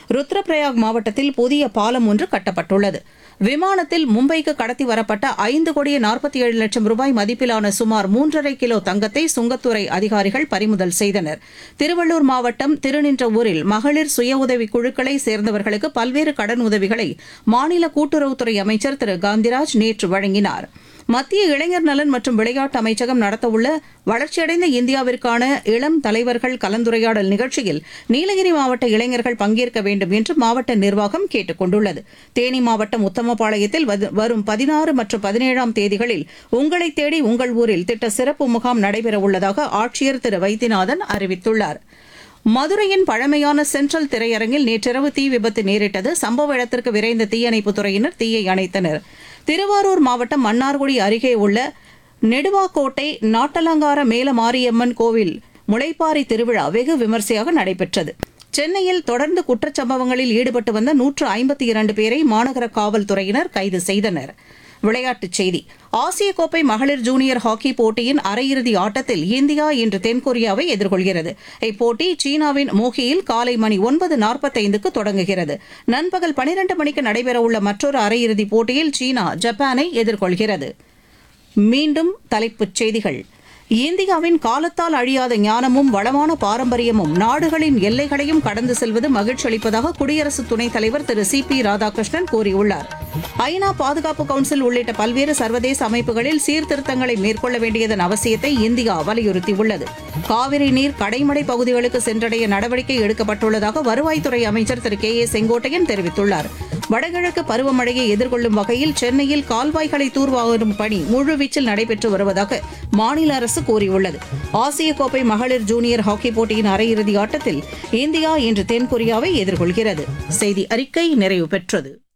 ருத்ரபிரயாக் மாவட்டத்தில் புதிய பாலம் ஒன்று கட்டப்பட்டுள்ளது விமானத்தில் மும்பைக்கு கடத்தி வரப்பட்ட ஐந்து கோடியே நாற்பத்தி ஏழு லட்சம் ரூபாய் மதிப்பிலான சுமார் மூன்றரை கிலோ தங்கத்தை சுங்கத்துறை அதிகாரிகள் பறிமுதல் செய்தனர் திருவள்ளூர் மாவட்டம் திருநின்றவூரில் மகளிர் சுய உதவி குழுக்களை சேர்ந்தவர்களுக்கு பல்வேறு கடன் உதவிகளை மாநில கூட்டுறவுத்துறை அமைச்சர் திரு காந்திராஜ் நேற்று வழங்கினார் மத்திய இளைஞர் நலன் மற்றும் விளையாட்டு அமைச்சகம் நடத்தவுள்ள வளர்ச்சியடைந்த இந்தியாவிற்கான இளம் தலைவர்கள் கலந்துரையாடல் நிகழ்ச்சியில் நீலகிரி மாவட்ட இளைஞர்கள் பங்கேற்க வேண்டும் என்று மாவட்ட நிர்வாகம் கேட்டுக் கொண்டுள்ளது தேனி மாவட்டம் உத்தமபாளையத்தில் வது- வரும் பதினாறு மற்றும் பதினேழாம் தேதிகளில் உங்களை தேடி உங்கள் ஊரில் திட்ட சிறப்பு முகாம் நடைபெறவுள்ளதாக ஆட்சியர் திரு வைத்தியநாதன் அறிவித்துள்ளார் மதுரையின் பழமையான சென்ட்ரல் திரையரங்கில் நேற்றிரவு தீ விபத்து நேரிட்டது சம்பவ இடத்திற்கு விரைந்த தீயணைப்புத் துறையினர் தீயை அணைத்தனர் திருவாரூர் மாவட்டம் மன்னார்குடி அருகே உள்ள நெடுவாக்கோட்டை நாட்டலங்கார மேலமாரியம்மன் கோவில் முளைப்பாரி திருவிழா வெகு விமர்சையாக நடைபெற்றது சென்னையில் தொடர்ந்து குற்றச்சம்பவங்களில் ஈடுபட்டு வந்த நூற்று ஐம்பத்தி இரண்டு பேரை மாநகர காவல்துறையினர் கைது செய்தனர் விளையாட்டுச் செய்தி ஆசிய கோப்பை மகளிர் ஜூனியர் ஹாக்கி போட்டியின் அரையிறுதி ஆட்டத்தில் இந்தியா இன்று தென்கொரியாவை எதிர்கொள்கிறது இப்போட்டி சீனாவின் மோகியில் காலை மணி ஒன்பது நாற்பத்தைந்துக்கு தொடங்குகிறது நண்பகல் பனிரண்டு மணிக்கு நடைபெறவுள்ள மற்றொரு அரையிறுதிப் போட்டியில் சீனா ஜப்பானை எதிர்கொள்கிறது மீண்டும் தலைப்புச் செய்திகள் இந்தியாவின் காலத்தால் அழியாத ஞானமும் வளமான பாரம்பரியமும் நாடுகளின் எல்லைகளையும் கடந்து செல்வது மகிழ்ச்சி அளிப்பதாக குடியரசு துணைத் தலைவர் திரு சி பி ராதாகிருஷ்ணன் கூறியுள்ளார் ஐநா பாதுகாப்பு கவுன்சில் உள்ளிட்ட பல்வேறு சர்வதேச அமைப்புகளில் சீர்திருத்தங்களை மேற்கொள்ள வேண்டியதன் அவசியத்தை இந்தியா வலியுறுத்தியுள்ளது காவிரி நீர் கடைமடை பகுதிகளுக்கு சென்றடைய நடவடிக்கை எடுக்கப்பட்டுள்ளதாக வருவாய்த்துறை அமைச்சர் திரு கே ஏ செங்கோட்டையன் தெரிவித்துள்ளார் வடகிழக்கு பருவமழையை எதிர்கொள்ளும் வகையில் சென்னையில் கால்வாய்களை தூர்வாரும் பணி முழுவீச்சில் நடைபெற்று வருவதாக மாநில அரசு கூறியுள்ளது ஆசிய கோப்பை மகளிர் ஜூனியர் ஹாக்கி போட்டியின் அரையிறுதி ஆட்டத்தில் இந்தியா இன்று தென்கொரியாவை எதிர்கொள்கிறது செய்தி அறிக்கை நிறைவு பெற்றது